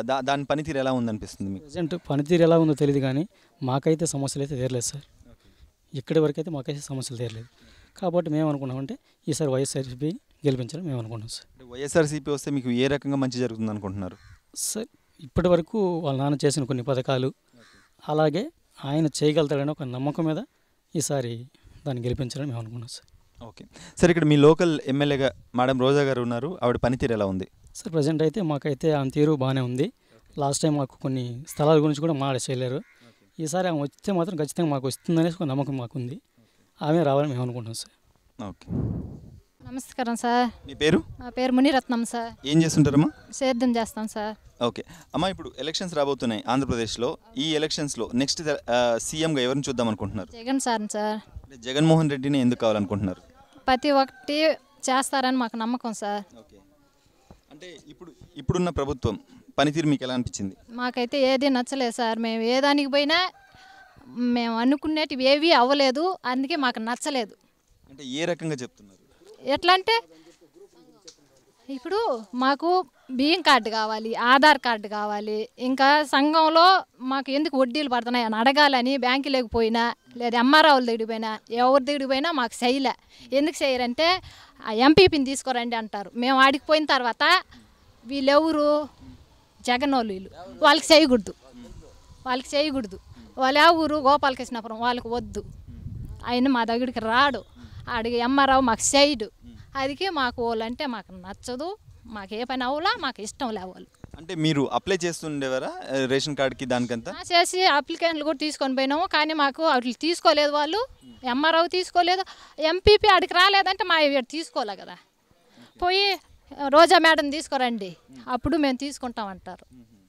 దా దాని పనితీరు ఎలా ఉందనిపిస్తుంది మీకు ప్రజెంట్ పనితీరు ఎలా ఉందో తెలియదు కానీ మాకైతే సమస్యలు అయితే తీరలేదు సార్ ఇక్కడి వరకు అయితే మాకైతే సమస్యలు తీరలేదు కాబట్టి మేము అనుకున్నామంటే ఈసారి వైఎస్ఆర్సీపీ గెలిపించాలని మేము అనుకున్నాం సార్ అంటే వైఎస్ఆర్సీపీ వస్తే మీకు ఏ రకంగా మంచి జరుగుతుంది అనుకుంటున్నారు సార్ ఇప్పటి వరకు వాళ్ళ నాన్న చేసిన కొన్ని పథకాలు అలాగే ఆయన చేయగలుగుతాడని ఒక నమ్మకం మీద ఈసారి దాన్ని గెలిపించాలని మేము అనుకున్నాం సార్ ఓకే సార్ ఇక్కడ మీ లోకల్ ఎమ్మెల్యేగా మేడం రోజా గారు ఉన్నారు ఆవిడ పనితీరు ఎలా ఉంది సార్ ప్రజెంట్ అయితే మాకైతే ఆమె తీరు బాగానే ఉంది లాస్ట్ టైం మాకు కొన్ని స్థలాల గురించి కూడా మాట చేయలేరు ఈసారి ఆమె వస్తే మాత్రం ఖచ్చితంగా మాకు వస్తుందనేసి ఒక నమ్మకం మాకుంది ఆమె రావాలని మేము అనుకుంటున్నాం సార్ ఓకే నమస్కారం సార్ మీ పేరు నా పేరు మునిరత్నం సార్ ఏం చేస్తుంటారమ్మా సేద్యం చేస్తాం సార్ ఓకే అమ్మా ఇప్పుడు ఎలక్షన్స్ రాబోతున్నాయి ఆంధ్రప్రదేశ్లో ఈ ఎలక్షన్స్లో నెక్స్ట్ సీఎంగా ఎవరిని చూద్దాం అనుకుంటున్నారు జగన్ సార్ సార్ అంటే జగన్మోహన్ రెడ్డిని ఎందుకు కావాలనుకుంటున్నారు ప్రతి ఒక్కటి చేస్తారని మాకు నమ్మకం సార్ ఓకే అంటే ఇప్పుడు ఇప్పుడున్న ప్రభుత్వం పనితీరు మీకు ఎలా అనిపించింది మాకైతే ఏది నచ్చలేదు సార్ మేము ఏ దానికి పోయినా మేము అనుకునేటివి ఏవి అవ్వలేదు అందుకే మాకు నచ్చలేదు అంటే ఏ రకంగా చెప్తున్నారు ఎట్లా అంటే ఇప్పుడు మాకు బియ్యం కార్డు కావాలి ఆధార్ కార్డు కావాలి ఇంకా సంఘంలో మాకు ఎందుకు వడ్డీలు పడుతున్నాయి అని అడగాలని బ్యాంకు లేకపోయినా లేదా ఎంఆర్ఓల దగ్గరికి పోయినా ఎవరి దగ్గరికి పోయినా మాకు చేయలే ఎందుకు చేయరంటే ఆ ఎంపీపీని తీసుకురండి అంటారు మేము ఆడికి పోయిన తర్వాత వీళ్ళెవరు జగన్ వాళ్ళు వీళ్ళు వాళ్ళకి చేయకూడదు వాళ్ళకి చేయకూడదు వాళ్ళు ఆ ఊరు గోపాలకృష్ణపురం వాళ్ళకి వద్దు ఆయన మా దగ్గరికి రాడు ఆడికి ఎంఆర్ఓ మాకు చేయడు అదికే మాకు వాళ్ళంటే మాకు నచ్చదు మాకు ఏ పని అవ్వలా మాకు ఇష్టం లే వాళ్ళు అంటే మీరు అప్లై చేస్తుండేవారా ఆ, రేషన్ కార్డ్కి దానికంతా ఆ, చేసి అప్లికేషన్లు కూడా తీసుకొని పోయినాము కానీ మాకు అట్లా తీసుకోలేదు వాళ్ళు ఎంఆర్ఓ తీసుకోలేదు ఎంపీపీ ఆడికి రాలేదంటే మా వీడు తీసుకోలే కదా పోయి రోజా మేడం తీసుకురండి అప్పుడు మేము తీసుకుంటాం అంటారు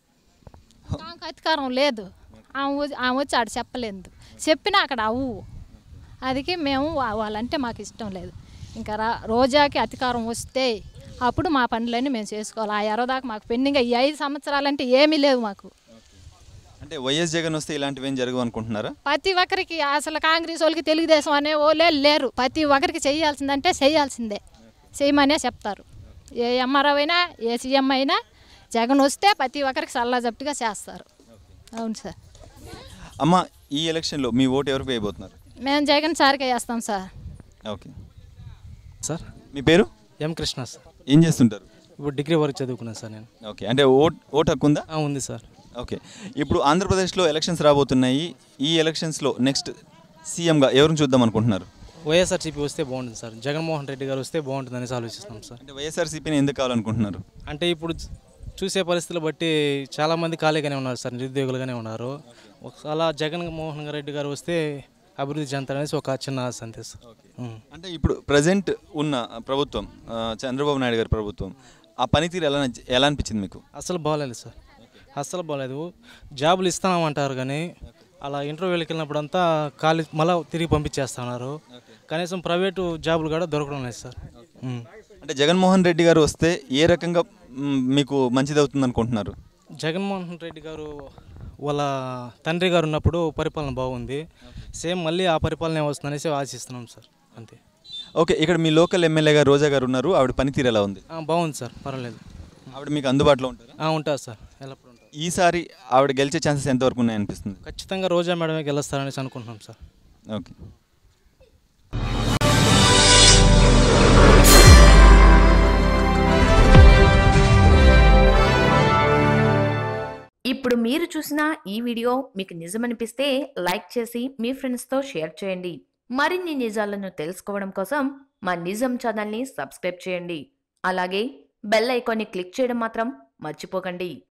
ఆమెకు అధికారం లేదు ఆమె వచ్చి- ఆమె వచ్చి ఆడ చెప్పలేదు చెప్పినా అక్కడ అవ్వు అదికి మేము వా- వాళ్ళంటే మాకు ఇష్టం లేదు ఇంకా రా రోజాకి అధికారం వస్తే అప్పుడు మా పనులన్నీ మేము చేసుకోవాలి ఆ ఎరదాకా మాకు పెండింగ్ ఈ ఐదు సంవత్సరాలంటే ఏమీ లేవు మాకు అంటే వైఎస్ జగన్ వస్తే ఇలాంటివి ఏం జరగవు అనుకుంటున్నారా ప్రతి ఒక్కరికి అసలు కాంగ్రెస్ వాళ్ళకి తెలుగుదేశం అనే వాళ్ళే లేరు ప్రతి ఒక్కరికి చేయాల్సిందంటే చేయాల్సిందే చేయమనే చెప్తారు ఏ ఎంఆర్ఓ అయినా ఏ సీఎం అయినా జగన్ వస్తే ప్రతి ఒక్కరికి సల్లా జప్టుగా చేస్తారు అవును సార్ అమ్మ ఈ ఎలక్షన్లో మీ ఓటు ఎవరికి వేయబోతున్నారు మేము జగన్ సార్కే వేస్తాం సార్ ఓకే సార్ మీ పేరు ఎం కృష్ణ సార్ ఏం చేస్తుంటారు ఇప్పుడు డిగ్రీ వరకు చదువుకున్నాను సార్ నేను ఓకే అంటే ఓట్ ఓట్ హక్కు ఉందా ఆ, ఉంది సార్ ఓకే ఇప్పుడు ఆంధ్రప్రదేశ్లో ఎలక్షన్స్ రాబోతున్నాయి ఈ ఎలక్షన్స్లో నెక్స్ట్ సీఎంగా ఎవరిని చూద్దాం అనుకుంటున్నారు వైఎస్ఆర్సీపీ వస్తే బాగుంటుంది సార్ జగన్మోహన్ రెడ్డి గారు వస్తే బాగుంటుంది అనేసి ఆలోచిస్తున్నాం సార్ అంటే వైఎస్ఆర్సీపీని ఎందుకు కావాలనుకుంటున్నారు అంటే ఇప్పుడు చూసే పరిస్థితులు బట్టి చాలామంది ఖాళీగానే ఉన్నారు సార్ నిరుద్యోగులుగానే ఉన్నారు ఒకసారి జగన్మోహన్ రెడ్డి గారు వస్తే అభివృద్ధి చెందుతారనేసి ఒక చిన్న ఆశ అంతే సార్ ఉం. అంటే ఇప్పుడు ప్రజెంట్ ఉన్న ప్రభుత్వం ఆ, చంద్రబాబు నాయుడు గారి ప్రభుత్వం ఆ పనితీరు ఎలా నచ్చ- ఎలా అనిపించింది మీకు అస్సలు బాగాలేదు సార్ అస్సలు బాగాలేదు జాబులు ఇస్తామంటారు కానీ అలా ఇంటర్వ్యూలకు వెళ్ళినప్పుడు అంతా ఖాళీ మళ్ళీ తిరిగి పంపించేస్తున్నారు కనీసం ప్రైవేటు జాబులు కూడా దొరకడం లేదు సార్ ఉం. అంటే జగన్మోహన్ రెడ్డి గారు వస్తే ఏ రకంగా మ్, మీకు మంచిది అవుతుంది అనుకుంటున్నారు జగన్మోహన్ రెడ్డి గారు వాళ్ళ తండ్రి గారు ఉన్నప్పుడు పరిపాలన బాగుంది సేమ్ మళ్ళీ ఆ పరిపాలన వస్తుందనేసి ఆశిస్తున్నాం సార్ అంతే ఓకే ఇక్కడ మీ లోకల్ ఎమ్మెల్యేగా రోజా గారు ఉన్నారు ఆవిడ పనితీరు ఎలా ఉంది ఆ, బాగుంది సార్ పర్వాలేదు ఆవిడ మీకు అందుబాటులో ఉంటారా ఆ, ఉంటారు సార్ ఎల్లప్పుడు ఉంటారు ఈసారి ఆవిడ గెలిచే ఛాన్సెస్ ఎంతవరకు ఉన్నాయి అనిపిస్తుంది ఖచ్చితంగా రోజా మేడమే గెలుస్తారనేసి అనుకుంటున్నాం సార్ ఓకే ఇప్పుడు మీరు చూసిన ఈ వీడియో మీకు నిజమనిపిస్తే లైక్ చేసి మీ ఫ్రెండ్స్తో షేర్ చేయండి మరిన్ని నిజాలను తెలుసుకోవడం కోసం మా నిజం ఛానల్ని సబ్స్క్రైబ్ చేయండి అలాగే బెల్ ఐకాన్ని క్లిక్ చేయడం మాత్రం మర్చిపోకండి